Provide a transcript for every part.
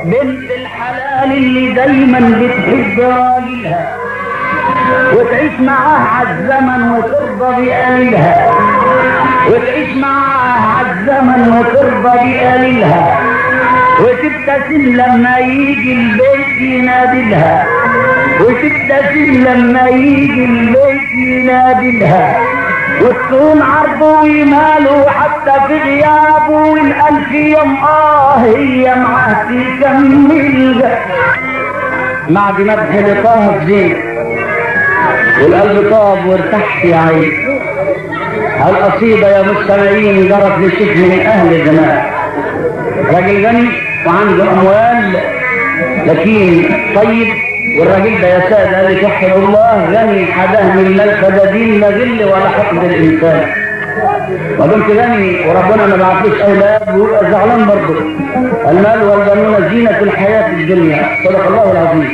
بنت الحلال اللي دايما بتحب راجلها وتعيش معاه عالزمن وترضى بقليلها وتعيش معاه عالزمن وترضى بقليلها وتبتسم لما يجي البيت ينادلها وتبتسم لما يجي البيت ينادلها وتكون عرضه وماله حتى في غيابه والألف يوم اه هي معاه تكمل بعد مدح لطه زين والقلب طاب وارتحت يا عين القصيدة يا مستمعين جرت لشيخ من أهل زمان راجل غني وعنده أموال لكن طيب والراجل ده يا سادة قال لي توحد الله غني حداه من المال فدادين لا غل ولا حقد الإنسان ودمت غني وربنا ما بعتليش أولاد ويبقى زعلان برضه المال والبنون زينة الحياة الدنيا صدق الله العظيم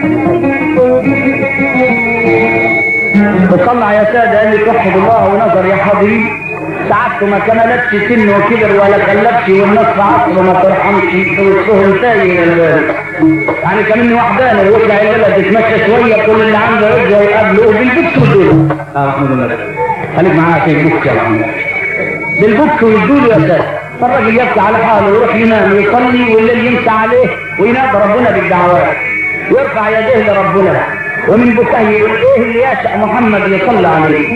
بطلع يا سادة قال لي توحد الله ونظر يا حبيبي سعادته ما كملتش سن وكبر ولا خلفش والناس في عصره ما ترحمش والسهل تايه البال يعني كمان وحداني ويطلع البلد يتمشى شويه كل اللي عنده عزوه يقابله بالبوكس والدول اه محمود الله خليك معايا عشان البوكس يا محمود بالبوكس والدول يا سادة فالراجل يبكي على حاله ويروح ينام ويصلي والليل يمسى عليه وينادى ربنا بالدعوات ويرفع يديه لربنا ومن بكاه يقول ايه اللي يشاء محمد يصلى عليه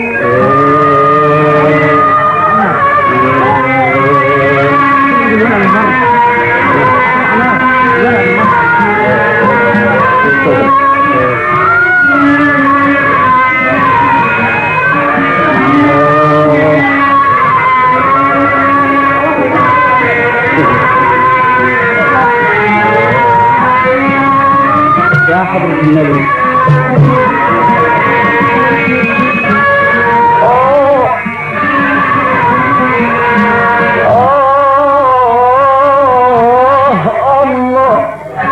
يا حضرة النبي أوه. أوه. الله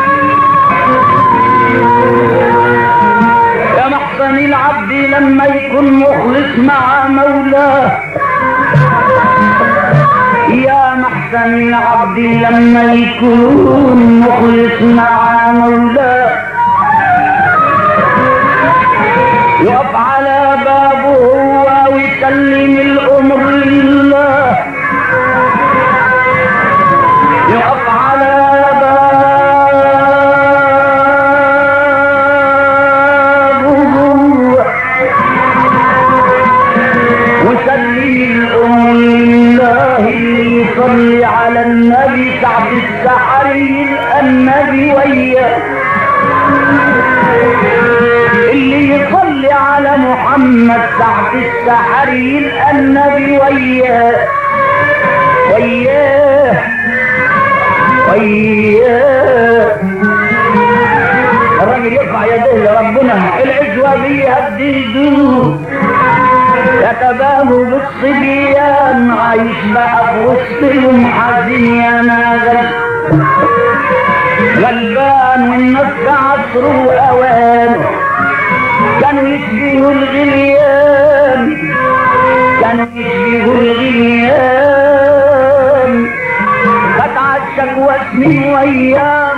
يا محسن العبد لما يكون مخلص مع مولاه يا محسن العبد لما يكون مخلص مع مولاه يقف على بابه هو ويسلم الامر لله يقف على بابه هو وسلم الامر لله يصلي على النبي سعد السحري النبي وياه اللي يصلي على محمد سعد السحري النبي وياه وياه وياه الراجل يرفع يديه لربنا العزوة بيهددوه يتباهوا بالصبيان عايش بقى في وسطهم حزين يا ناغل غلبان والناس في عصره واوانه كانوا يشبهوا الغليان كانوا يشبهوا الغليان فتعشق واسمي وايام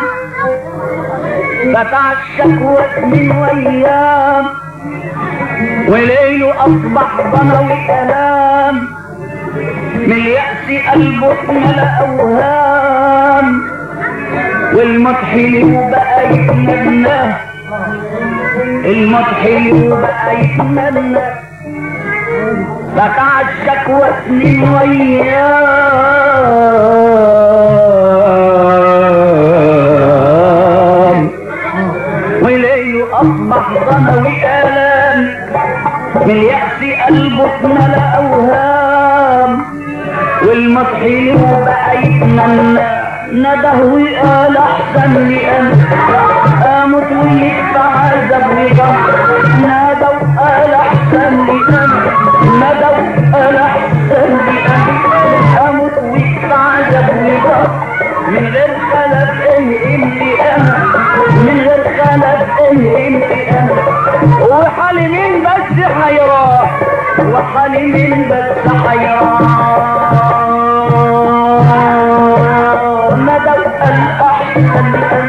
فتعشق واسمي وايام وليله اصبح ضنوي كلام من اليأس قلبه ملا اوهام والمضحي بقى يتمنى المضحي بقى يتمنى بتعشق واسنين ويام وليله اصبح ضنوي الام من يأس قلبه اتملى اوهام والمضحي بقى يتمنى نده وقال احسن لي انا اموت ويدفع عذاب وغم نادى وقال احسن لي انا نادى وقال احسن لي انا اموت ويدفع عذاب وغم من غير خلف ايه اللي انا من غير خلف ايه اللي انا وحالي مين بس حيران وحالي مين بس حيران ندى الأحسن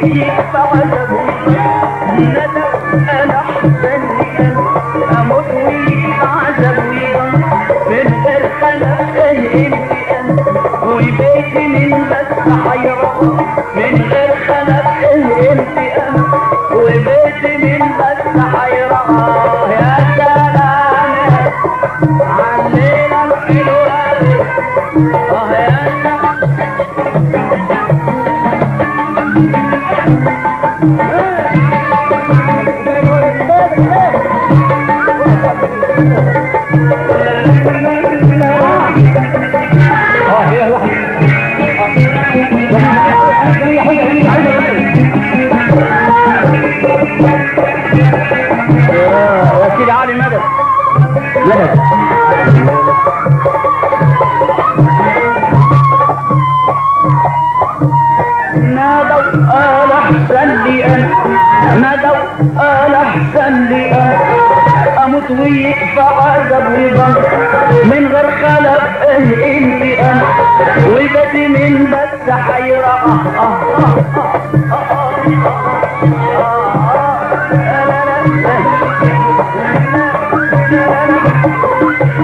ويكفى عذابه ندم انا احسن لي انا اموت ويكفى عذابه من غير خلق انت انا وبيتي من بس حيران من غير خلق انت انا وبيتي من بس حيران يا سلام علينا الحلوة اه يا سلام اه يا واحد يا سيدي علي مدد مدد نادوا قال احسن لي انا نادوا قال احسن لي انا اموت ويكفى عذاب وضل من غير خلق ايه انت انا وبدي من بس حيرة آه آه آه آه آه آه آه لا لا لا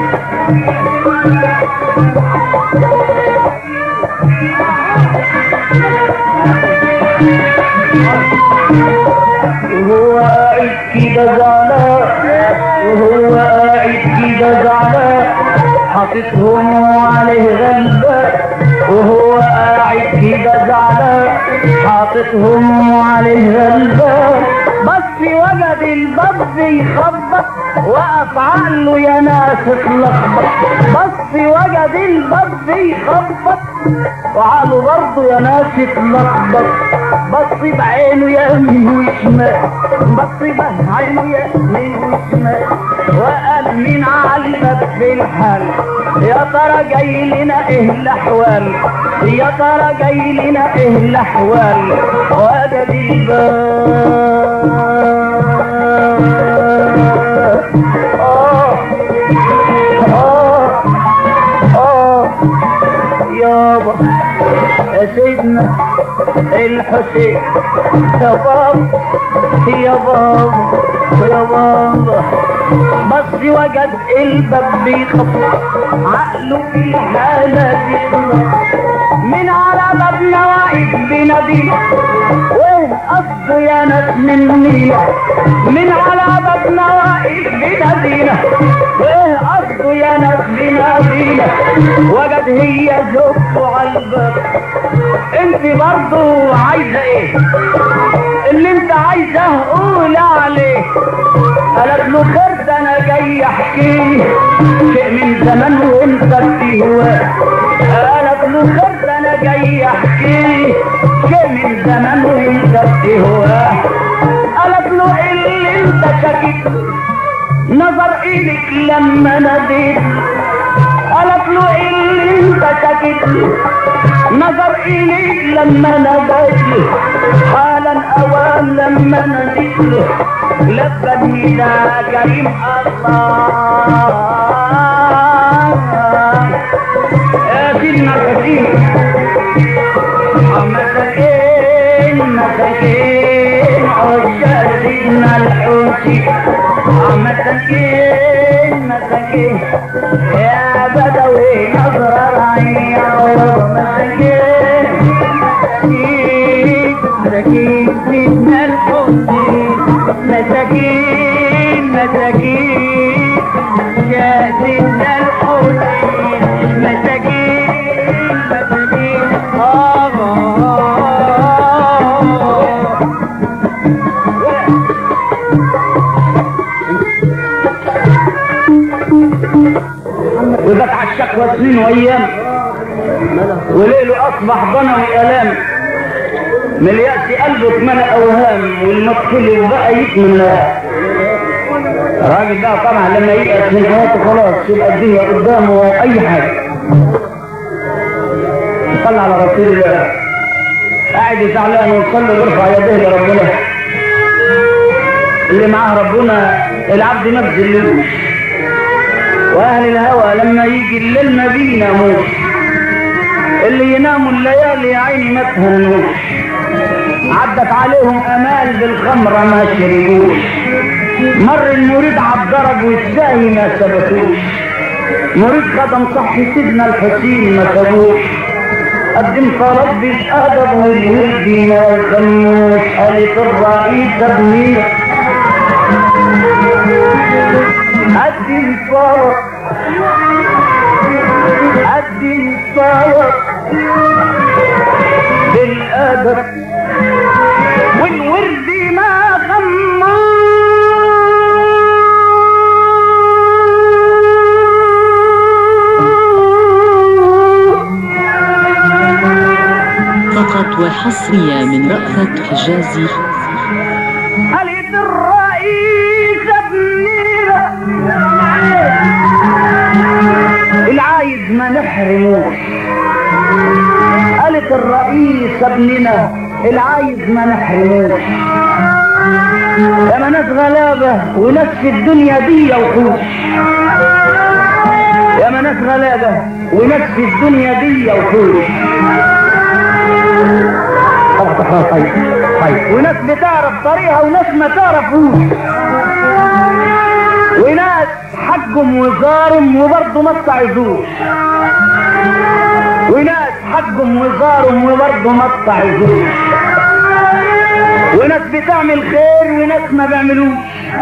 وهو قاعد كده زعلان وهو قاعد كده زعلان حاطط همه عليه غلبان وهو قاعد كده زعلان حاطط همه عليه غلبان بس وجد الباب بيخبط وقف عقله يا ناس اتلخبط بس وجد الباب بيخبط وعقله برضه يا ناس اتلخبط بص بعينه يمين وشمال بص بعينه يمين وشمال وقال مين على الباب في الحال يا ترى جاي لنا ايه الاحوال يا ترى جاي لنا ايه الاحوال وده الباب اه اه اه يابا يا سيدنا الحسين يا بابا يا بابا يا بابا بس وجد الباب بيخبط عقله في الحالة بيغلط من على بابنا واقف بنبيل وايه قصده يا ناس مني من على بابنا واقف بنبينا وايه قصده يا ناس بنبينا وجد هي زوجته على الباب انت برضو عايزه ايه اللي انت عايزه قول عليه قالت له خير ده انا جاي احكيه شيء من زمان وانت بتهواه قالت له خير ده انا جاي احكيه شيء من زمان وانت بتهواه قالت له إيه اللي انت شاكك نظر ايدك لما ناديت قالت له إيه اللي انت شاكك نظر إليك لما ناديت حالا أوان لما ناديت لبني يا كريم الله يا سيدنا الحسين مساكين مساكين عشاق سيدنا الحسين مساكين مساكين يا بدوي نظر رعيع مساكين مساكين سيدنا الحسين مساكين مساكين يا سيدنا الحسين مساكين مساكين آه وجت على الشكوى سنين وايام وليله اصبح ضنوي الام من اليأس قلبه اتمنى اوهام والمدخل وبقى يتمنى الراجل ده طبعا لما ييأس من حياته خلاص يبقى الدنيا قدامه اي حاجه صلى على رسول الله قاعد زعلان ويصلي ويرفع يديه لربنا اللي معاه ربنا العبد ما بذلوش واهل الهوى لما يجي الليل ما بيناموش اللي يناموا الليالي يا عيني ما تهنوش عدت عليهم امال بالخمرة ما شربوش مر المريد عالدرج والساهي ما ثبتوش مريد خدم صح سيدنا الحسين ما سابوش قدم طلب بالادب والود ما يخلوش قالت الرئيس ابني قدم طلب قدم طلب بالادب والورد ما فقط وحصرية من رأفت حجازي قالت الرئيس ابنينا العايز ما نحرموش قالت الرئيس ابننا العايز ما نحرموش يا ناس غلابة وناس في الدنيا دي وحوش يا ناس غلابة وناس في الدنيا دي وحوش طيب طيب وناس بتعرف طريقها وناس ما تعرفوش وناس حجهم وزارهم وبرضه ما اتعظوش وناس حجهم وزارهم وبرضه ما اتعظوش وناس بتعمل خير وناس ما بيعملوش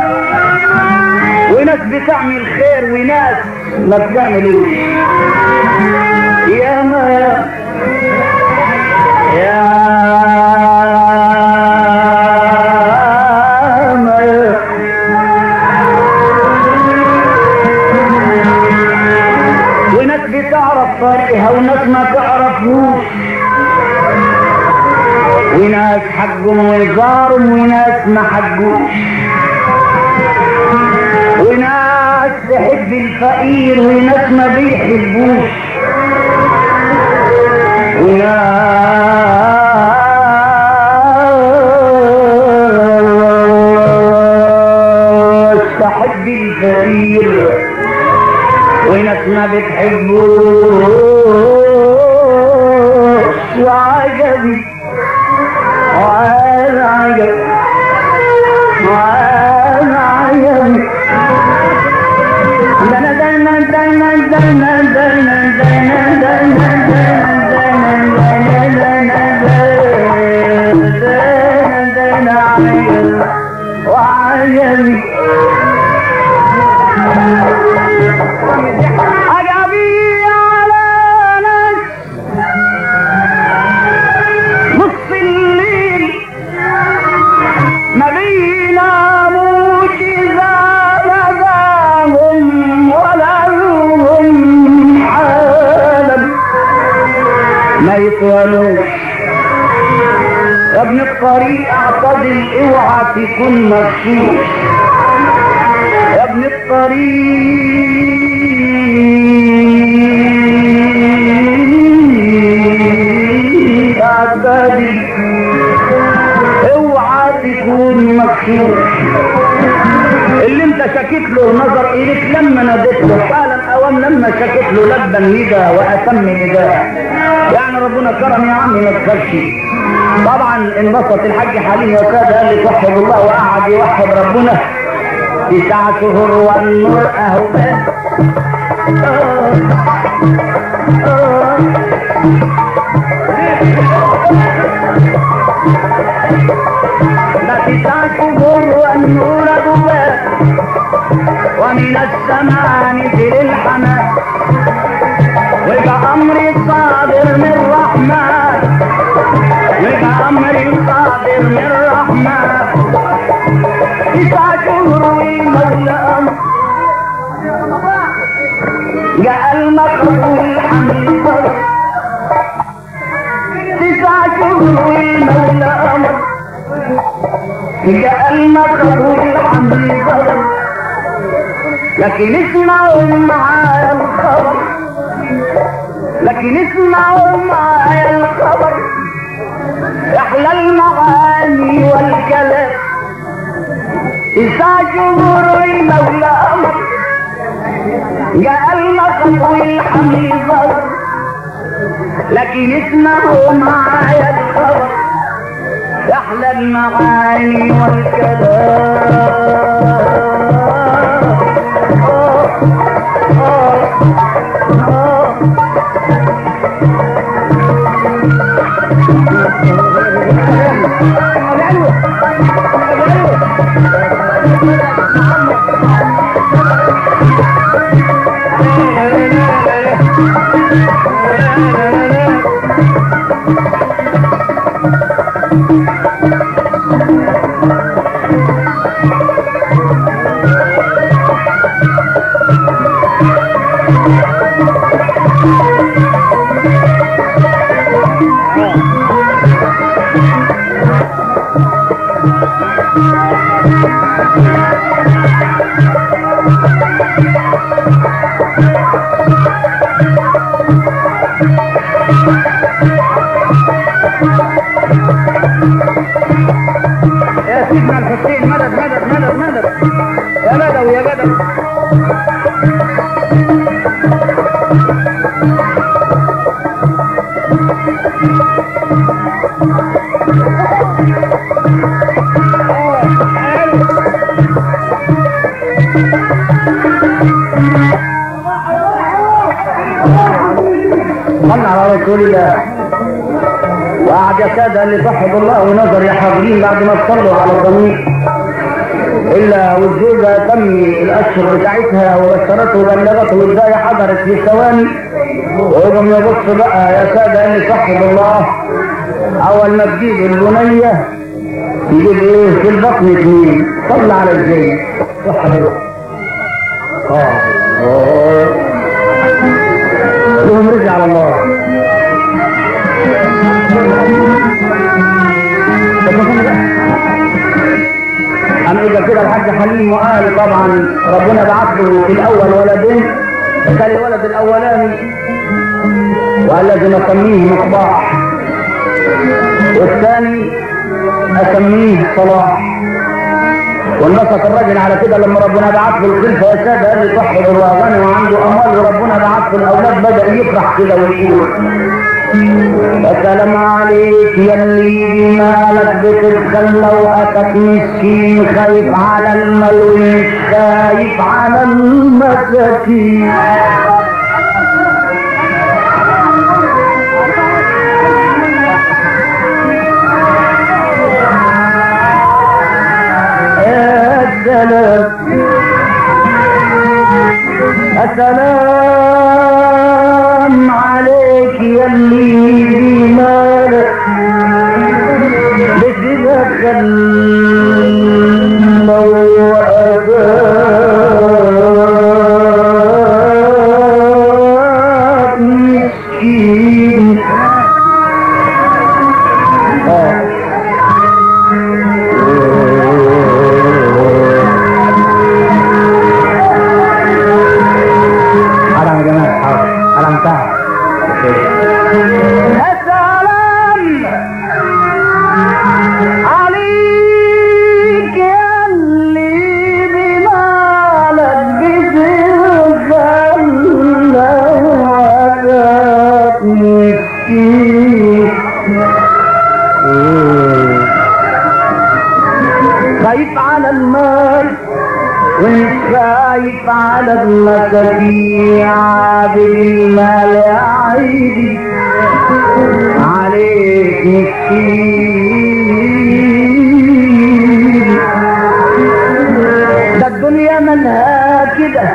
وناس بتعمل خير وناس ما بتعملوش يا ما يا ما وناس بتعرف طريقها وناس ما تعرفوش وناس حقهم وزارهم وناس ما حقوش وناس تحب الفقير وناس ما بيحبوش وناس تحب الفقير وناس ما بتحبوش وعجبي وعاد عجب وعاد عجبي دنا دنا دنا دنا دنا دنا دنا وعجبي عجبي على ناس نص الليل ما بيناموش إذا ناداهم ولا لهم حالا ما يطولوش يا ابن الطريق اعتدل اوعى تكون مغشوش يا ابن الطريق اعتدل اوعى تكون مغشوش اللي انت شكيت له نظر اليك لما ناديت له فعلا اوام لما شكيت له لبى الندى واتم نداء يعني ربنا كرم يا عمي ما تخافش طبعا انبسط الحاج حليم وكاد قال لي توحد الله وقعد يوحد ربنا تسع شهور والنور اهو ده تسع شهور والنور جواه ومن السماء نزل الحمام وجاء امري صادر من الرحمن وجاء امري صادر من الرحمن تسع شهور والمولى امر جاء المقبول حمل صدر تسع شهور والمولى امر جاء المقبول حمل صدر لكن اسمعوا معايا الخبر لكن اسمعوا معايا الخبر احلى المعاني والكلام إذا جمهور المولى أمر جاء المقر والحمل ظهر لكن اسمعوا معايا الخبر احلى المعاني يا سيدنا الحسين مدد مدد مدد مدد يا بدوي يا بدوي صلى على رسول الله وقعد يا ساده اللي صحب الله ونظر يا حاضرين بعد ما تصلوا على الضمير الا والزوجه تم الاشهر بتاعتها وبشرته وبلغته وازاي حضرت في ثواني ويقوم يبص بقى يا ساده اللي صحب الله اول ما تجيب البنيه يجيب ايه في البطن اثنين صلى على الزين صح اه اه لهم رجع على الله أم إذا كده الحاج حليم وقال طبعا ربنا بعث له في الأول ولدين كان الولد الأولاني وقال لازم أسميه مصباح والثاني أسميه صلاح والنصت الراجل على كده لما ربنا بعث له الخلفة يا سادة قال لي صحب الله غني وعنده أموال وربنا بعث له الأولاد بدأ يفرح كده ويقول السلام عليك يا اللي مالك بتتخلى وقتك مسكين خايف على المال ومش خايف على المساكين يا سلام السلام عليك يا اللي مالك بتتدخل وأباك مسكين حرام يا جماعة حرام حرام تعب السلام عليك يا اللي بمالك بتتخلى وأباك مسكين خايف على المال ومش خايف على المساكين عابد المال يا عيدي عليك مسكين ده الدنيا مالها كده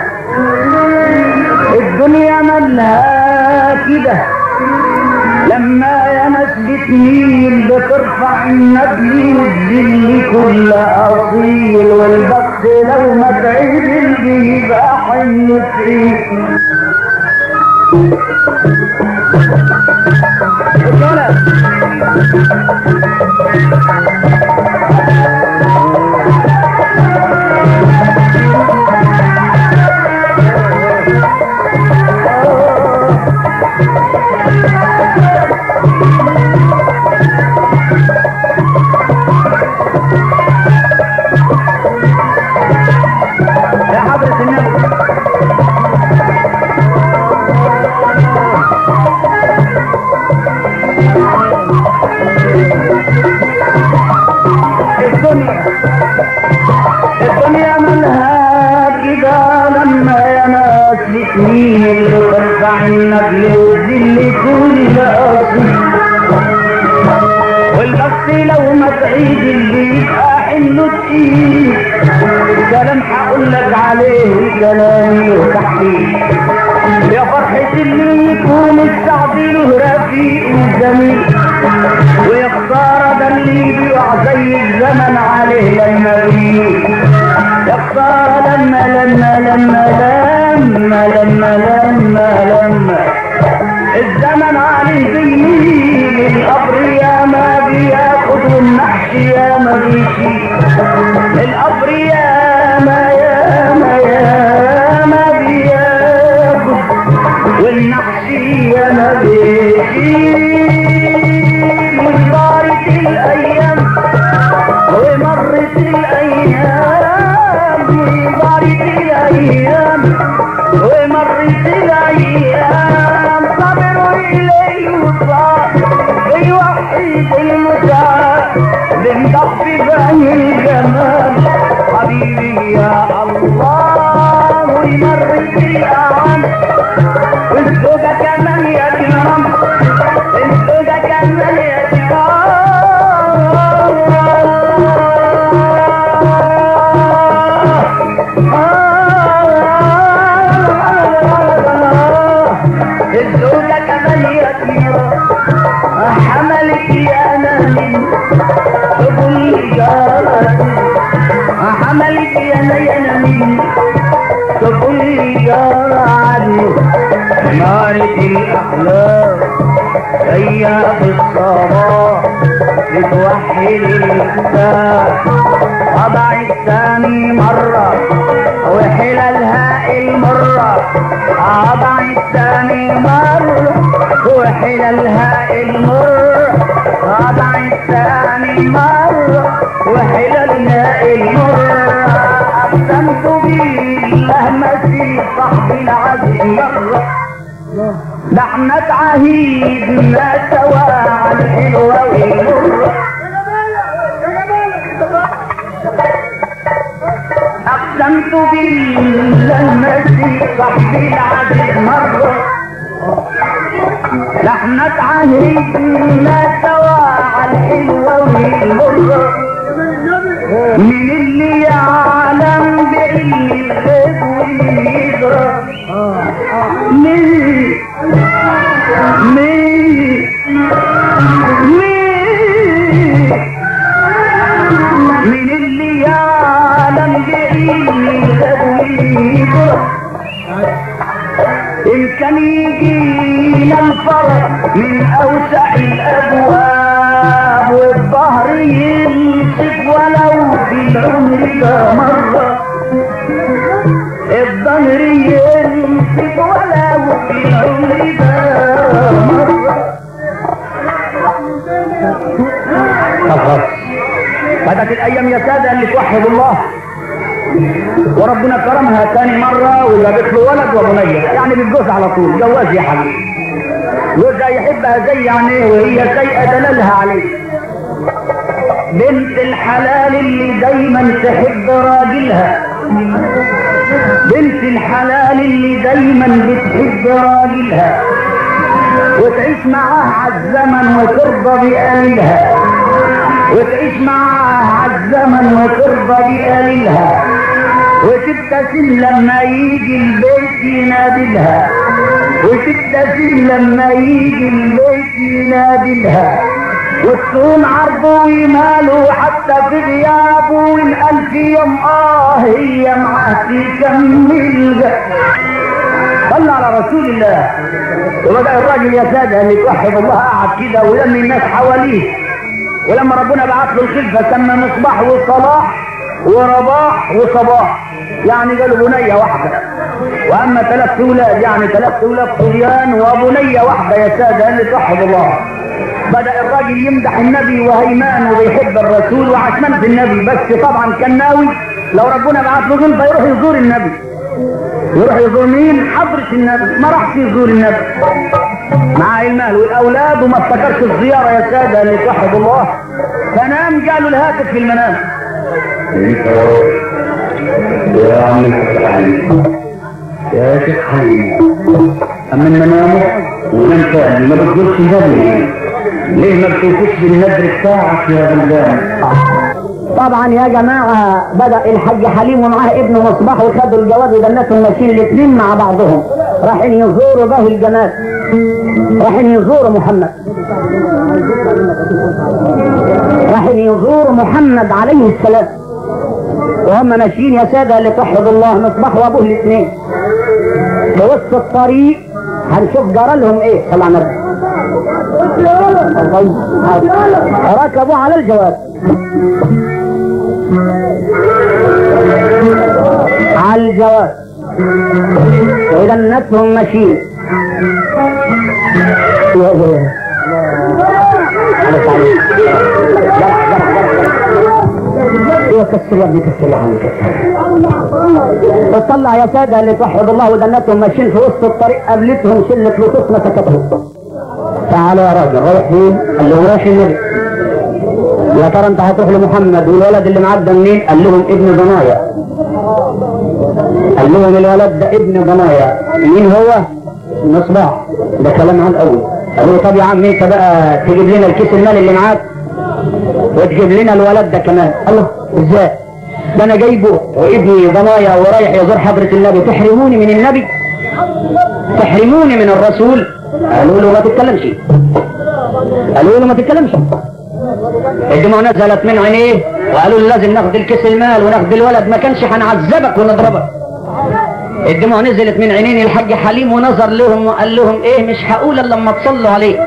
الدنيا مالها كده لما يا ناس بتميل بترفع النبي وتذل كل اصيل والبخت لو ما تعدل بيبقى حنة فيه يا حضرة النبي لو ما تعيد اللي يبقى حنه تقيل كلام هقول لك عليه كلام تحقيق يا فرحة اللي يكون السعد له رفيق وجميل ويا خسارة ده اللي بيقع زي الزمن عليه لما بيه يا خسارة لما لما لما لما لما لما لما الزمن عليه بيميل القبر يا ما بياخد والنحش يا ما بيشيل القبر يا ما يا ما يا ما بياخد والنحش يا ما بيشيل وصارت الايام ومرت الايام وصارت الايام ومرت الايام صبروا اليه وصار يوحد المسار بنضف بني الجمال حبيبي يا الله ومرت الايام والزوجة كمان يا كرام الزوجة كمان يا كرام الزوجة كمان يا كرام حملت يا نبي تقول جارتي حملت يا نبي تقول جارتي نارة الأحلام هيا في الصباح بتوحد الكتاب وضع الثاني مرة وحلالها المرة وضع الثاني مرة وحلالها المرة وضع الثاني مرة وحلالها المرة أقسمت بالله مسيح صاحبي العزيز مرة ده احنا عهيدنا سوا على الحلوة والمرة أقسمت بالله مسيح صاحبي العزيز مرة ده احنا عهيدنا سوا على الحلوة والمرة من اللي يعلم بعلم الغيب واللي يدرى مين مين مين من اللي يعلم بعلم الغيب واللي يدرى إن كان يجينا الفرح من أوسع الأبواب والظهر يمسك ولو في العمر ده مرة الظهر يمسك ولو في العمر ده مرة خلاص بدأت الأيام يا سادة اللي توحد الله وربنا كرمها ثاني مرة وجابت له ولد وبنية يعني بالجوز على طول جواز يا حبيبي جوزها يحبها زي يعني وهي سيئة دلالها عليه بنت الحلال اللي دايما تحب راجلها بنت الحلال اللي دايما بتحب راجلها وتعيش معاه عالزمن وترضى بآلها وتعيش معاه عالزمن وترضى بآلها وتبتسم لما يجي البيت ينادلها وتبتسم لما يجي البيت ينادلها والصون عرضه وماله حتى في غيابه والألف يوم اه هي معاه تكمل صلى على رسول الله وبدأ الراجل يا سادة اللي توحد الله قعد كده ولم الناس حواليه ولما ربنا بعت له الخلفة سمى مصباح وصلاح ورباح وصباح يعني قالوا بنية واحدة واما ثلاث اولاد يعني ثلاث اولاد صبيان وبنية واحدة يا سادة اللي توحد الله بدأ الراجل يمدح النبي وهيمان وبيحب الرسول وعشمان في النبي بس طبعا كان ناوي لو ربنا بعت له غلبة يروح يزور النبي يروح يزور مين حضرة النبي ما راحش يزور النبي مع المال والاولاد وما افتكرش الزيارة يا سادة اللي توحد الله فنام قالوا الهاتف في المنام يا عم الفتحي يا شيخ حليم اما المنام ونام تاني ما بتقولش بدري ليه ما بتوفيش بالنذر بتاعك يا بلدان طبعا يا جماعة بدأ الحاج حليم ومعاه ابنه مصباح وخدوا الجواز ودنتهم ماشيين الاثنين مع بعضهم رايحين يزوروا به الجمال رايحين يزوروا محمد رايحين يزوروا محمد عليه السلام وهم ماشيين يا سادة لتوحد الله مصباح وابوه الاثنين في وسط الطريق هنشوف جرى لهم ايه طبعا ركبوا على الجواد على الجواد وإذا النتهم ماشيين يا يا على تعليم جرح جرح جرح ايوه كسر يا ابني كسر يا عم كسر اطلع يا ساده اللي توحد الله ودنتهم ماشيين في وسط الطريق قابلتهم شله لصوص ما سكتهم تعالوا يا راجل رايح فين؟ قال له رايح النبي يا ترى انت هتروح لمحمد والولد اللي معاك ده منين؟ قال لهم ابن ضنايا قال لهم الولد ده ابن ضنايا مين هو؟ مصباح ده كلام عن قوي قالوا له طب يا عم انت بقى تجيب لنا الكيس المال اللي معاك وتجيب لنا الولد ده كمان قال له ازاي؟ ده انا جايبه وابني ضنايا ورايح يزور حضرة النبي تحرموني من النبي تحرموني من الرسول قالوا له ما تتكلمش قالوا له ما تتكلمش الدموع نزلت من عينيه وقالوا له لازم ناخد الكيس المال وناخد الولد ما كانش هنعذبك ونضربك الدموع نزلت من عينين الحاج حليم ونظر لهم وقال لهم ايه مش هقول الا لما تصلوا عليه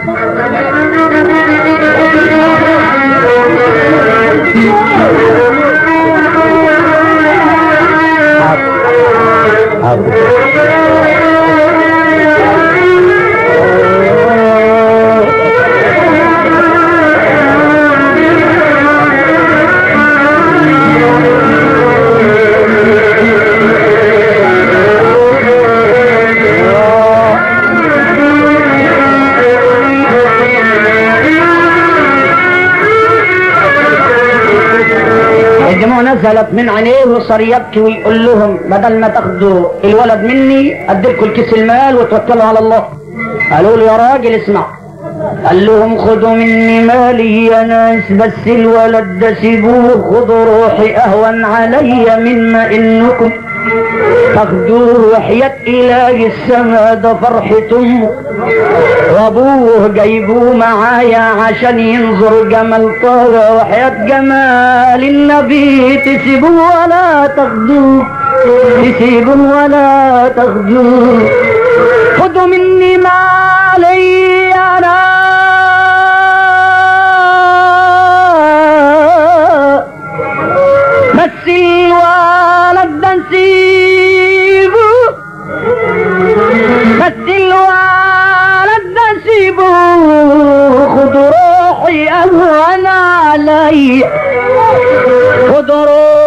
الدموع نزلت من عينيه وصار يبكي ويقول لهم بدل ما تاخدوا الولد مني اديلكم الكيس المال وتوكلوا على الله قالوا له يا راجل اسمع قال لهم خدوا مني مالي يا ناس بس الولد ده سيبوه خدوا روحي اهون عليا مما انكم تاخدوه وحياة إله السما ده فرحة أمه وأبوه جايبوه معايا عشان ينظر جمال طه وحياة جمال النبي تسيبوه ولا تاخدوه تسيبوه ولا تاخدوه خدوا مني مالي أنا بس الولد ده نسيبه بس الولد ده نسيبه خدوا روحي اهون علي خدوا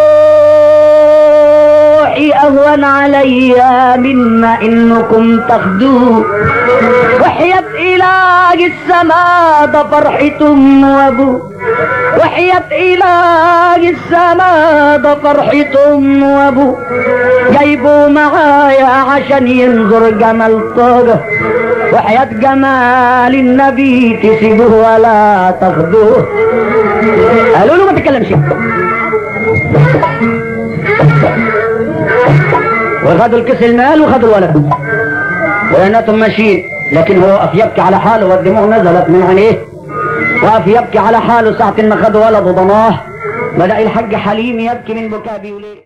روحي اهون علي مما انكم تاخدوه وحياة إله السماء ده فرحة أم وأبوه وحياة إله السماء ده فرحة أم وأبوه جايبه معايا عشان ينظر جمال طه وحياة جمال النبي تسيبوه ولا تاخدوه قالوا له ما تتكلمش وخدوا الكيس المال وخدوا الولد ولانتهم ماشيين لكن هو وقف يبكي على حاله والدموع نزلت من عينيه وقف يبكي على حاله ساعة ما خدوا ولده ضناه بدأ الحاج حليم يبكي من بكاء بيوليه